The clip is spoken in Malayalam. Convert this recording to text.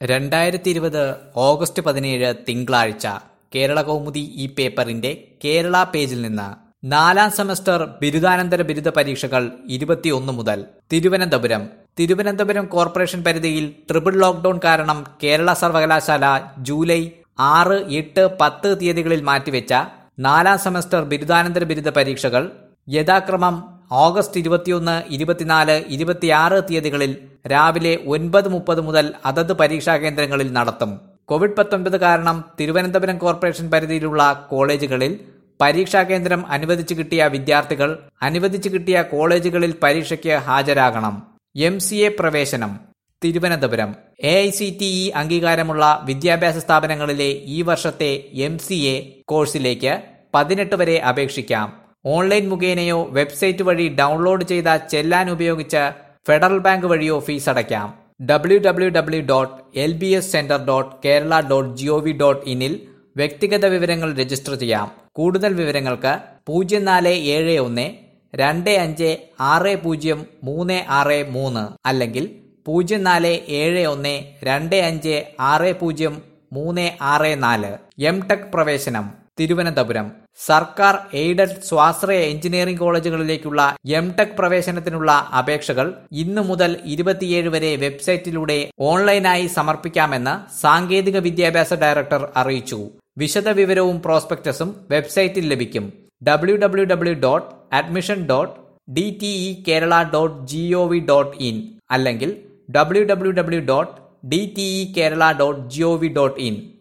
രണ്ടായിരത്തി ഇരുപത് ഓഗസ്റ്റ് പതിനേഴ് തിങ്കളാഴ്ച കേരള കൗമുദി ഈ പേപ്പറിന്റെ കേരള പേജിൽ നിന്ന് നാലാം സെമസ്റ്റർ ബിരുദാനന്തര ബിരുദ പരീക്ഷകൾ ഇരുപത്തിയൊന്ന് മുതൽ തിരുവനന്തപുരം തിരുവനന്തപുരം കോർപ്പറേഷൻ പരിധിയിൽ ട്രിപ്പിൾ ലോക്ഡൌൺ കാരണം കേരള സർവകലാശാല ജൂലൈ ആറ് എട്ട് പത്ത് തീയതികളിൽ മാറ്റിവെച്ച നാലാം സെമസ്റ്റർ ബിരുദാനന്തര ബിരുദ പരീക്ഷകൾ യഥാക്രമം ഓഗസ്റ്റ് ഇരുപത്തിയൊന്ന് ഇരുപത്തിനാല് ഇരുപത്തിയാറ് തീയതികളിൽ രാവിലെ ഒൻപത് മുപ്പത് മുതൽ അതത് പരീക്ഷാ കേന്ദ്രങ്ങളിൽ നടത്തും കോവിഡ് പത്തൊൻപത് കാരണം തിരുവനന്തപുരം കോർപ്പറേഷൻ പരിധിയിലുള്ള കോളേജുകളിൽ പരീക്ഷാ കേന്ദ്രം അനുവദിച്ചു കിട്ടിയ വിദ്യാർത്ഥികൾ അനുവദിച്ചു കിട്ടിയ കോളേജുകളിൽ പരീക്ഷയ്ക്ക് ഹാജരാകണം എം സി എ പ്രവേശനം Thiruvananthapuram A I C T E അംഗീകാരമുള്ള വിദ്യാഭ്യാസ സ്ഥാപനങ്ങളിലെ ഈ വർഷത്തെ എം സി എ കോഴ്സിലേക്ക് പതിനെട്ട് വരെ അപേക്ഷിക്കാം ഓൺലൈൻ മുഖേനയോ വെബ്സൈറ്റ് വഴി ഡൗൺലോഡ് ചെയ്ത ചെല്ലാൻ ഉപയോഗിച്ച് ഫെഡറൽ ബാങ്ക് വഴിയോ ഫീസ് അടയ്ക്കാം W W W dot L B S centre dot Kerala dot G O V dot ഇനിൽ വ്യക്തിഗത വിവരങ്ങൾ രജിസ്റ്റർ ചെയ്യാം കൂടുതൽ വിവരങ്ങൾക്ക് പൂജ്യം നാല് ഏഴ് ഒന്ന് രണ്ട് അഞ്ച് ആറ് പൂജ്യം മൂന്ന് ആറ് മൂന്ന് അല്ലെങ്കിൽ പൂജ്യം നാല് ഏഴ് ഒന്ന് രണ്ട് അഞ്ച് ആറ് പൂജ്യം മൂന്ന് ആറ് നാല് എം ടെക് പ്രവേശനം തിരുവനന്തപുരം സർക്കാർ എയ്ഡഡ് സ്വാശ്രയ എഞ്ചിനീയറിംഗ് കോളേജുകളിലേക്കുള്ള എം ടെക് പ്രവേശനത്തിനുള്ള അപേക്ഷകൾ ഇന്നു മുതൽ ഇരുപത്തിയേഴ് വരെ വെബ്സൈറ്റിലൂടെ ഓൺലൈനായി സമർപ്പിക്കാമെന്ന് സാങ്കേതിക വിദ്യാഭ്യാസ ഡയറക്ടർ അറിയിച്ചു വിശദ വിവരവും പ്രോസ്പെക്ടസും വെബ്സൈറ്റിൽ ലഭിക്കും W W W dot admission dot D T E Kerala dot G O V dot in അല്ലെങ്കിൽ W W W dot D T E Kerala dot G O V dot in